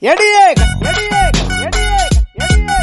எடியே எடியே எடியே எடியே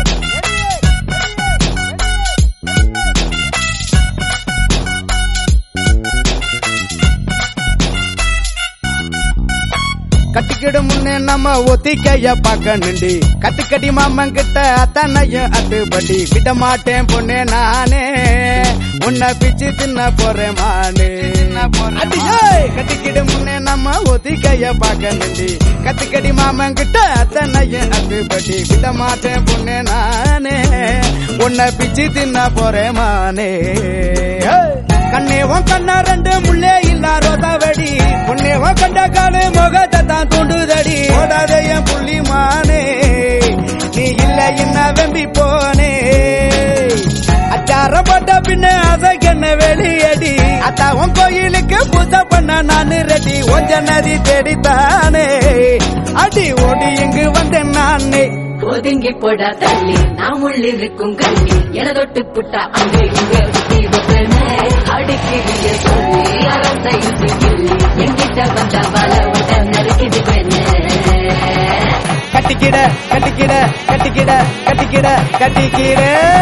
கட்டிக்கிடு முன்னே நம்ம ஒத்திக்கைய பார்க்க நின்று கத்துக்கடி மாமன் கிட்ட அத்தனையும் அத்துப்படி விட மாட்டேன் பொண்ணே நானே உன்னை பிச்சு தின்ன போறேன் மானே அடியே, கட்டிக்கிடு முன்னே நம்ம ஒத்திக்கைய பார்க்க நின்று கத்துக்கடி மாமன் கிட்ட அத்தனையும் அத்துப்படி விட மாட்டேன் பொண்ணே நானே உன்னை பிச்சு தின்ன போறேன் மானே ஏய். கண்ணேவன் கண்ணா ரெண்டு முள்ளே இல்லா ரோதாவடி புண்ணேவன் கண்ட காலு முகத்தை தான் தூண்டுதடி ஓடாத என் புள்ளி மானே நீ இல்ல என்ன வெம்பி போனே அச்சார போட்ட பின்ன அசைக்கண்ண வெளியடி அத்தாவும் கோயிலுக்கு பூஜை பண்ண நானு ரெடி ஒஞ்ச நதி தேடித்தானே அடி ஓடி இங்கு வந்தேன் நானே ஒதுங்கி போடா தள்ளி நாம் உள்ளிருக்கும் கண்ணி எனதொட்டு புட்டா அங்க இங்க சுத்தி வைப்பேனே. அடிக்கிறிய சொல்லி அரசை கிள்ளி எங்கிட்ட வந்த வல உடன் நறுக்கிது பெண்ணே கட்டிக்கிட கட்டிக்கிட கட்டிக்கிட கட்டிக்கிட கட்டிக்கிட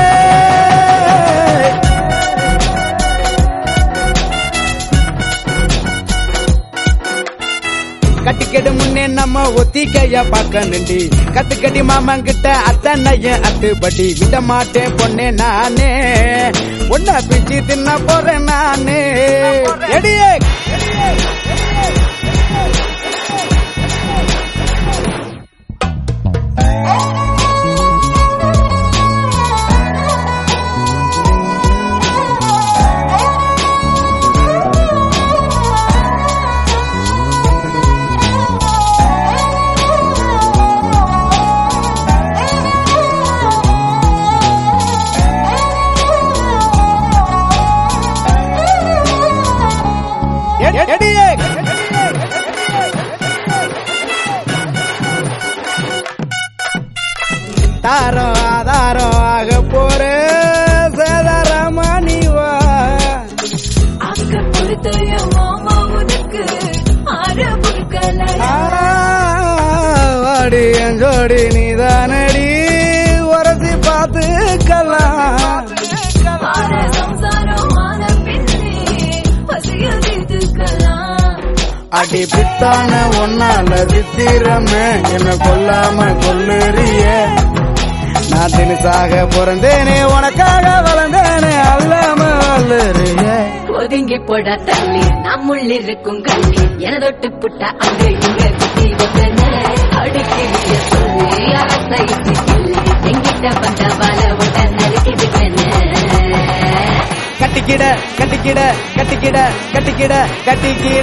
கட்டிக்கிடு முன்னே நம்ம ஒத்திக்கைய பார்க்க நின்று கத்துக்கடி மாமன் கிட்ட அத்தனையும் அத்துப்படி விட மாட்டேன் பொண்ணே நானே உன்னை பிச்சு தின்ன போறேன் நானே எடியே எ- எடியே தாரம் ஆதாரம் ஆக போற சேதாரமானிவா அக்க பொறுத்தைய மாமா உனக்கு ஆற பொறுக்கலையா வாடி என் ஜோடி நீதானடி உரசி பார்த்துக்கலாம் ஆற சம்சாரம் ஆன பின்னே பசியில் தீர்த்துக்கலாம் அடி பித்தான ஒன்னால சித்திரமே என்ன கொல்லாம கொல்லுறிய நான் தினுசாக பிறந்தேனே உனக்காக வளர்ந்தேனே அல்லாம வல்லுறிய ஒதுங்கி போடா தள்ளி நாம் உள்ளிருக்கும் கண்ணி எனதொட்டு புட்டா அங்க இங்க சுத்தி வைப்பேனே. அடிக்கிறிய சொல்லி அரசை கிள்ளி எங்கிட்ட வந்த வல உடன் நறுக்கிது பெண்ணே கட்டிக்கிட கட்டிக்கிட கட்டிக்கிட கட்டிக்கிட கட்டிக்கிட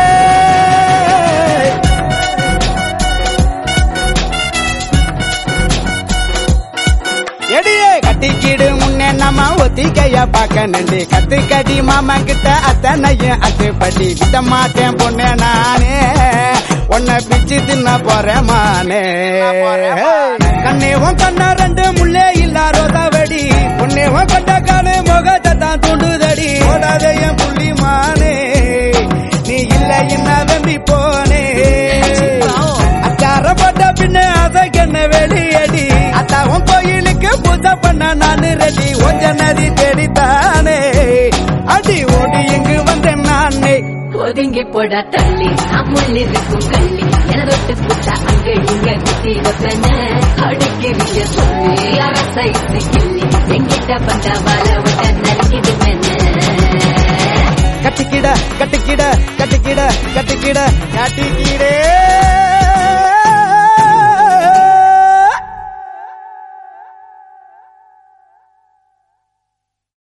எடியே கட்டிக்கிடு முன்னே நம்ம ஒத்திக்கைய பார்க்க நின்று கத்துக்கடி மாமா கிட்ட அத்தனையும் அத்துப்படி விட மாட்டேன் பொண்ணே நானே உன்னை பிச்சு தின்ன போறேன் மானே கண்ணேவும் கண்ணா ரெண்டு முள்ளே இல்லா ரோதாவடி உன்னேவும் கண்ட காலு முகத்தை தான் தூண்டுதடி ஓடாத என் புள்ளி மானே நீ இல்ல என்ன வெம்பி போனே அச்சார போட்ட பின்ன அசைக்கண்ண வெளியடி அத்தாவும் கோயிலுக்கு பூஜை பண்ண நானு ரெடி ஒஞ்ச நதி தேடித்தானே அடி ஓடி இங்கு வந்தேன் நானே ஒதுங்கி போடா தள்ளி நாம் உள்ளிருக்கும் கள்ளி எனதொட்டு புட்டா அங்க இங்க குத்தி வைப்பேனே அடிக்கிறிய சொல்லி அரசை கிள்ளி எங்கிட்ட வந்த வல உடன் நறுக்கிது பெண்ணே கட்டிக்கிட கட்டிக்கிட கட்டிக்கிட கட்டிக்கிட கட்டிக்கிடே